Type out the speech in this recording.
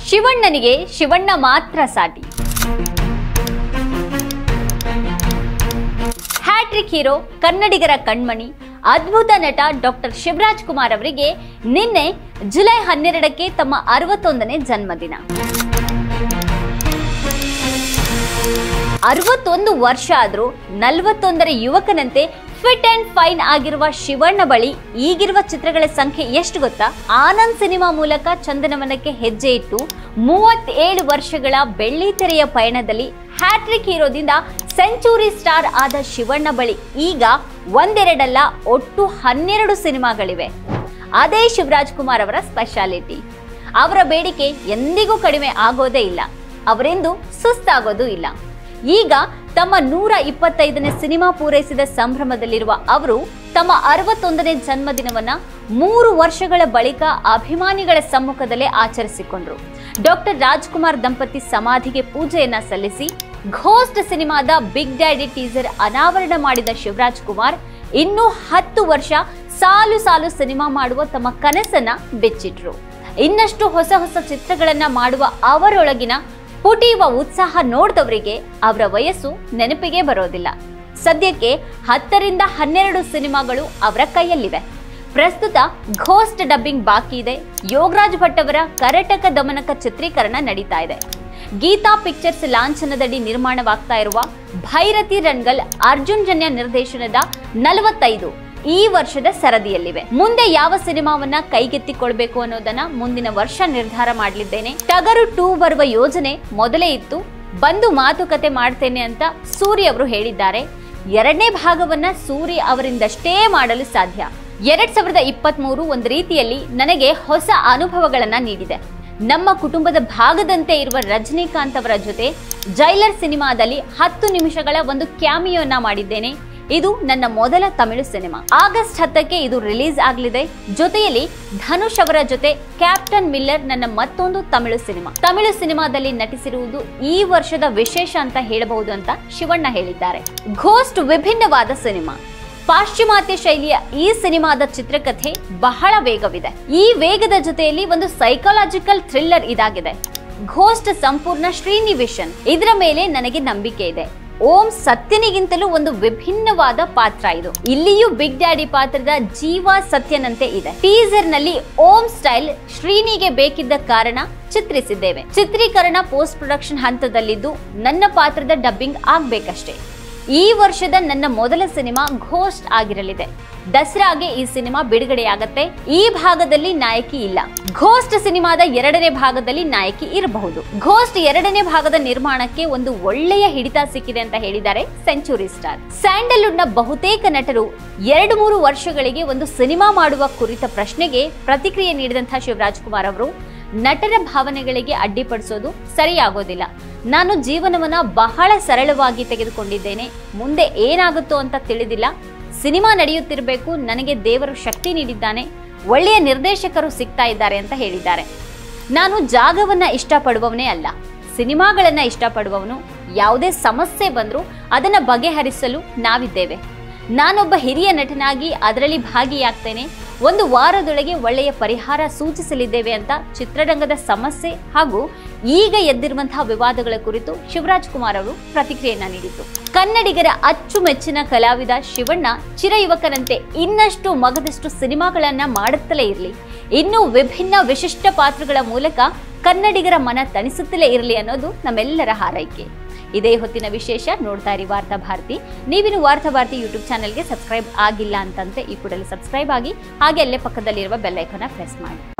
ಶಿವಣ್ಣನಿಗೆ ಶಿವಣ್ಣ ಮಾತ್ರ ಸಾಟಿ hat trick hero ಕನ್ನಡಿಗರ ಕಣ್ಮಣಿ ಅದ್ಭುತ ನಟ ಡಾಕ್ಟರ್ ಶಿವರಾಜ್ ಕುಮಾರ್ ಅವರಿಗೆ ನಿನ್ನೆ ಜುಲೈ ಹನ್ನೆರಡಕ್ಕೆ ತಮ್ಮ ಅರವತ್ತೊಂದನೇ ಜನ್ಮದಿನ ಅರವತ್ತೊಂದು ವರ್ಷ ಆದ್ರೂ ನಲವತ್ತೊಂದರ ಯುವಕನಂತೆ ಫಿಟ್ ಅಂಡ್ ಫೈನ್ ಆಗಿರುವ ಶಿವಣ್ಣ ಬಳಿ ಈಗಿರುವ ಚಿತ್ರಗಳ ಸಂಖ್ಯೆ ಎಷ್ಟು ಗೊತ್ತಾ ಆನಂದ್ ಸಿನಿಮಾ ಮೂಲಕ ಚಂದನವನಕ್ಕೆ ಹೆಜ್ಜೆ ಇಟ್ಟು ಮೂವತ್ತೇಳು ವರ್ಷಗಳ ಬೆಳ್ಳಿ ತೆರೆಯ ಪಯಣದಲ್ಲಿ ಹ್ಯಾಟ್ರಿಕ್ ಹೀರೋದಿಂದ ಸೆಂಚುರಿ ಸ್ಟಾರ್ ಆದ ಶಿವಣ್ಣ ಬಳಿ ಈಗ ಒಂದೆರಡಲ್ಲ ಒಟ್ಟು ಹನ್ನೆರಡು ಸಿನಿಮಾಗಳಿವೆ ಅದೇ ಶಿವರಾಜ್ ಕುಮಾರ್ ಅವರ ಸ್ಪೆಷಾಲಿಟಿ ಅವರ ಬೇಡಿಕೆ ಎಂದಿಗೂ ಕಡಿಮೆ ಆಗೋದೇ ಇಲ್ಲ ಅವರೆಂದು ಸುಸ್ತಾಗೋದು ಇಲ್ಲ ಈಗ ತಮ್ಮ ನೂರ ಇಪ್ಪತ್ತೈದನೇ ಸಿನಿಮಾ ಪೂರೈಸಿದ ಸಂಭ್ರಮದಲ್ಲಿರುವ ಅವರು ತಮ್ಮ ಅರವತ್ತೊಂದನೇ ಜನ್ಮದಿನವನ್ನ ಮೂರು ವರ್ಷಗಳ ಬಳಿಕ ಅಭಿಮಾನಿಗಳ ಸಮ್ಮುಖದಲ್ಲೇ ಆಚರಿಸಿಕೊಂಡ್ರು ಡಾಕ್ಟರ್ ರಾಜ್ಕುಮಾರ್ ದಂಪತಿ ಸಮಾಧಿಗೆ ಪೂಜೆಯನ್ನ ಸಲ್ಲಿಸಿ ಘೋಸ್ಟ್ ಸಿನಿಮಾದ ಬಿಗ್ ಡ್ಯಾಡಿ ಟೀಸರ್ ಅನಾವರಣ ಮಾಡಿದ ಶಿವರಾಜ್ ಕುಮಾರ್ ಇನ್ನೂ ಹತ್ತು ವರ್ಷ ಸಾಲು ಸಾಲು ಸಿನಿಮಾ ಮಾಡುವ ತಮ್ಮ ಕನಸನ್ನ ಬೆಚ್ಚಿಟ್ರು ಇನ್ನಷ್ಟು ಹೊಸ ಹೊಸ ಚಿತ್ರಗಳನ್ನ ಮಾಡುವ ಅವರೊಳಗಿನ ಪುಟಿಯುವ ಉತ್ಸಾಹ ನೋಡಿದವರಿಗೆ ಅವರ ವಯಸ್ಸು ನೆನಪಿಗೆ ಬರೋದಿಲ್ಲ ಸದ್ಯಕ್ಕೆ ಹತ್ತರಿಂದ ಹನ್ನೆರಡು ಸಿನಿಮಾಗಳು ಅವರ ಕೈಯಲ್ಲಿವೆ ಪ್ರಸ್ತುತ ಘೋಸ್ಟ್ ಡಬ್ಬಿಂಗ್ ಬಾಕಿ ಇದೆ ಯೋಗರಾಜ್ ಭಟ್ ಅವರ ಕರಟಕ ದಮನಕ ಚಿತ್ರೀಕರಣ ನಡೀತಾ ಇದೆ ಗೀತಾ ಪಿಕ್ಚರ್ಸ್ ಲಾಂಛನದಡಿ ನಿರ್ಮಾಣವಾಗ್ತಾ ಇರುವ ಭೈರತಿ ರಣಗಲ್ ಅರ್ಜುನ್ ಜನ್ಯ ನಿರ್ದೇಶನದ ನಲವತ್ತೈದು ಈ ವರ್ಷದ ಸರದಿಯಲ್ಲಿವೆ ಮುಂದೆ ಯಾವ ಸಿನಿಮಾವನ್ನ ಕೈಗೆತ್ತಿಕೊಳ್ಬೇಕು ಅನ್ನೋದನ್ನ ಮುಂದಿನ ವರ್ಷ ನಿರ್ಧಾರ ಮಾಡಲಿದ್ದೇನೆ ಟಗರು ಟೂ ಬರುವ ಯೋಜನೆ ಮೊದಲೇ ಇತ್ತು ಬಂದು ಮಾತುಕತೆ ಮಾಡ್ತೇನೆ ಅಂತ ಸೂರಿ ಅವರು ಹೇಳಿದ್ದಾರೆ ಎರಡನೇ ಭಾಗವನ್ನ ಸೂರಿ ಅವರಿಂದಷ್ಟೇ ಮಾಡಲು ಸಾಧ್ಯ ಎರಡ್ ಸಾವಿರದ ಇಪ್ಪತ್ತ್ ಮೂರು ಒಂದು ರೀತಿಯಲ್ಲಿ ನನಗೆ ಹೊಸ ಅನುಭವಗಳನ್ನ ನೀಡಿದೆ ನಮ್ಮ ಕುಟುಂಬದ ಭಾಗದಂತೆ ಇರುವ ರಜನಿಕಾಂತ್ ಅವರ ಜೊತೆ ಜೈಲರ್ ಸಿನಿಮಾದಲ್ಲಿ ಹತ್ತು ನಿಮಿಷಗಳ ಒಂದು ಕ್ಯಾಮಿಯೋನ ಮಾಡಿದ್ದೇನೆ ಇದು ನನ್ನ ಮೊದಲ ತಮಿಳು ಸಿನಿಮಾ ಆಗಸ್ಟ್ ಹತ್ತಕ್ಕೆ ಇದು ರಿಲೀಸ್ ಆಗಲಿದೆ ಜೊತೆಯಲ್ಲಿ ಧನುಷ್ ಅವರ ಜೊತೆ ಕ್ಯಾಪ್ಟನ್ ಮಿಲ್ಲರ್ ನನ್ನ ಮತ್ತೊಂದು ತಮಿಳು ಸಿನಿಮಾ ತಮಿಳು ಸಿನಿಮಾದಲ್ಲಿ ನಟಿಸಿರುವುದು ಈ ವರ್ಷದ ವಿಶೇಷ ಅಂತ ಹೇಳಬಹುದು ಅಂತ ಶಿವಣ್ಣ ಹೇಳಿದ್ದಾರೆ ಘೋಸ್ಟ್ ವಿಭಿನ್ನವಾದ ಸಿನಿಮಾ ಪಾಶ್ಚಿಮಾತ್ಯ ಶೈಲಿಯ ಈ ಸಿನಿಮಾದ ಚಿತ್ರಕಥೆ ಬಹಳ ವೇಗವಿದೆ ಈ ವೇಗದ ಜೊತೆಯಲ್ಲಿ ಒಂದು ಸೈಕಾಲಜಿಕಲ್ ಥ್ರಿಲ್ಲರ್ ಇದಾಗಿದೆ ಘೋಸ್ಟ್ ಸಂಪೂರ್ಣ ಶ್ರೀನಿವೇಶನ್ ಇದರ ಮೇಲೆ ನನಗೆ ನಂಬಿಕೆ ಇದೆ ಓಂ ಸತ್ಯನಿಗಿಂತಲೂ ಒಂದು ವಿಭಿನ್ನವಾದ ಪಾತ್ರ ಇದು ಇಲ್ಲಿಯೂ ಬಿಗ್ ಡ್ಯಾಡಿ ಪಾತ್ರದ ಜೀವ ಸತ್ಯನಂತೆ ಇದೆ ಟೀಸರ್ ನಲ್ಲಿ ಓಂ ಸ್ಟೈಲ್ ಶ್ರೀನಿಗೆ ಬೇಕಿದ್ದ ಕಾರಣ ಚಿತ್ರಿಸಿದ್ದೇವೆ ಚಿತ್ರೀಕರಣ ಪೋಸ್ಟ್ ಪ್ರೊಡಕ್ಷನ್ ಹಂತದಲ್ಲಿದ್ದು ನನ್ನ ಪಾತ್ರದ ಡಬ್ಬಿಂಗ್ ಆಗ್ಬೇಕಷ್ಟೇ ಈ ವರ್ಷದ ನನ್ನ ಮೊದಲ ಸಿನಿಮಾ ಘೋಸ್ಟ್ ಆಗಿರಲಿದೆ ದಸರಾಗೆ ಈ ಸಿನಿಮಾ ಬಿಡುಗಡೆಯಾಗತ್ತೆ ಈ ಭಾಗದಲ್ಲಿ ನಾಯಕಿ ಇಲ್ಲ ಘೋಸ್ಟ್ ಸಿನಿಮಾದ ಎರಡನೇ ಭಾಗದಲ್ಲಿ ನಾಯಕಿ ಇರಬಹುದು ಘೋಸ್ಟ್ ಎರಡನೇ ಭಾಗದ ನಿರ್ಮಾಣಕ್ಕೆ ಒಂದು ಒಳ್ಳೆಯ ಹಿಡಿತ ಸಿಕ್ಕಿದೆ ಅಂತ ಹೇಳಿದ್ದಾರೆ ಸೆಂಚುರಿ ಸ್ಟಾರ್ ಸ್ಯಾಂಡಲ್ವುಡ್ ನ ಬಹುತೇಕ ನಟರು ಎರಡು ಮೂರು ವರ್ಷಗಳಿಗೆ ಒಂದು ಸಿನಿಮಾ ಮಾಡುವ ಕುರಿತ ಪ್ರಶ್ನೆಗೆ ಪ್ರತಿಕ್ರಿಯೆ ನೀಡಿದಂತಹ ಶಿವರಾಜ್ ಕುಮಾರ್ ಅವರು ನಟರ ಭಾವನೆಗಳಿಗೆ ಅಡ್ಡಿಪಡಿಸೋದು ಸರಿಯಾಗೋದಿಲ್ಲ ನಾನು ಜೀವನವನ್ನ ಬಹಳ ಸರಳವಾಗಿ ತೆಗೆದುಕೊಂಡಿದ್ದೇನೆ ಮುಂದೆ ಏನಾಗುತ್ತೋ ಅಂತ ತಿಳಿದಿಲ್ಲ ಸಿನಿಮಾ ನಡೆಯುತ್ತಿರಬೇಕು ನನಗೆ ದೇವರು ಶಕ್ತಿ ನೀಡಿದ್ದಾನೆ ಒಳ್ಳೆಯ ನಿರ್ದೇಶಕರು ಸಿಗ್ತಾ ಇದ್ದಾರೆ ಅಂತ ಹೇಳಿದ್ದಾರೆ ನಾನು ಜಾಗವನ್ನ ಇಷ್ಟಪಡುವವನೇ ಅಲ್ಲ ಸಿನಿಮಾಗಳನ್ನ ಇಷ್ಟಪಡುವವನು ಯಾವುದೇ ಸಮಸ್ಯೆ ಬಂದರೂ ಅದನ್ನ ಬಗೆಹರಿಸಲು ನಾವಿದ್ದೇವೆ ನಾನೊಬ್ಬ ಹಿರಿಯ ನಟನಾಗಿ ಅದರಲ್ಲಿ ಭಾಗಿಯಾಗ್ತೇನೆ ಒಂದು ವಾರದೊಳಗೆ ಒಳ್ಳೆಯ ಪರಿಹಾರ ಸೂಚಿಸಲಿದ್ದೇವೆ ಅಂತ ಚಿತ್ರರಂಗದ ಸಮಸ್ಯೆ ಹಾಗೂ ಈಗ ಎದ್ದಿರುವಂತಹ ವಿವಾದಗಳ ಕುರಿತು ಶಿವರಾಜ್ ಕುಮಾರ್ ಅವರು ಪ್ರತಿಕ್ರಿಯೆಯನ್ನ ನೀಡಿದ್ದು ಕನ್ನಡಿಗರ ಅಚ್ಚುಮೆಚ್ಚಿನ ಕಲಾವಿದ ಶಿವಣ್ಣ ಚಿರಯುವಕನಂತೆ ಇನ್ನಷ್ಟು ಮಗದಷ್ಟು ಸಿನಿಮಾಗಳನ್ನ ಮಾಡುತ್ತಲೇ ಇರಲಿ ಇನ್ನೂ ವಿಭಿನ್ನ ವಿಶಿಷ್ಟ ಪಾತ್ರಗಳ ಮೂಲಕ ಕನ್ನಡಿಗರ ಮನ ತಣಿಸುತ್ತಲೇ ಇರಲಿ ಅನ್ನೋದು ನಮ್ಮೆಲ್ಲರ ಹಾರೈಕೆ ಇದೇ ಹೊತ್ತಿನ ವಿಶೇಷ ನೋಡ್ತಾ ಇರಿ ವಾರ್ತಾ ಭಾರತಿ ನೀವಿನ್ನು ವಾರ್ತಾ ಭಾರತಿ ಯೂಟ್ಯೂಬ್ ಚಾನೆಲ್ಗೆ ಸಬ್ಸ್ಕ್ರೈಬ್ ಆಗಿಲ್ಲ ಅಂತಂದ್ರೆ ಈ ಕೂಡಲೇ ಸಬ್ಸ್ಕ್ರೈಬ್ ಆಗಿ ಹಾಗೆ ಅಲ್ಲೇ ಪಕ್ಕದಲ್ಲಿರುವ ಬೆಲ್ ಐಕಾನ್ ಪ್ರೆಸ್ ಮಾಡಿ